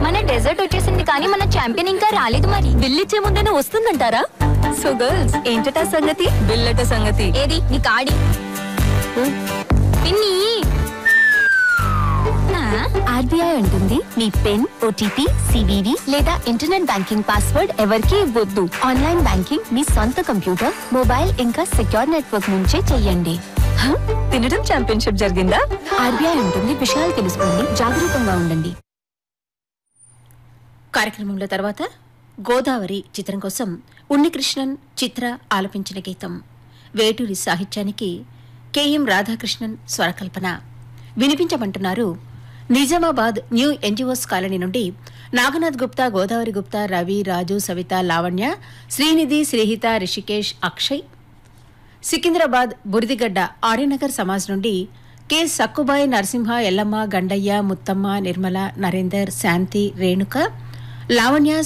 మన డెజర్ట్ వచ్చేసింది కానీ మన ఛాంపియన్ ఇంకా రాలేదు మరి బిల్లిచ్చే ముందేనే వస్తుందంటారా సో గర్ల్స్ ఏంటట సంగతి బిల్లట సంగతి ఏది నీ కాడి పిన్ని ఆర్బీఐ అంటుంది మీ పిన్ ఓటీపీ సివివి లేదా ఇంటర్నెట్ బ్యాంకింగ్ పాస్వర్డ్ ఎవరికీ ఇవ్వద్దు ఆన్లైన్ బ్యాంకింగ్ మీ సొంత కంప్యూటర్ మొబైల్ ఇంకా సెక్యూర్ నెట్వర్క్ నుంచే చెయ్యండి తినడం ఛాంపియన్షిప్ జరిగిందా ఆర్బీఐ ఉంటుంది విషయాలు తెలుసుకోండి జాగరూకంగా ఉండండి కార్యక్రమంలో తర్వాత గోదావరి చిత్రం కోసం ఉన్నికృష్ణన్ చిత్ర ఆలపించిన గీతం వేటూరి సాహిత్యానికి కెఎం రాధాకృష్ణన్ స్వరకల్పన వినిపించమంటున్నారు నిజామాబాద్ న్యూ ఎన్జిఓస్ కాలనీ నుండి నాగనాథ్ గుప్తా గోదావరి గుప్తా రవి రాజు సవిత లావణ్య శ్రీనిధి శ్రీహిత రిషికేష్ అక్షయ్ సికింద్రాబాద్ బురిదిగడ్డ ఆర్యనగర్ సమాజ్ నుండి కె సక్కుబాయి నరసింహ ఎల్లమ్మ గండయ్య ముత్తమ్మ నిర్మల నరేందర్ శాంతి రేణుక లావణ్య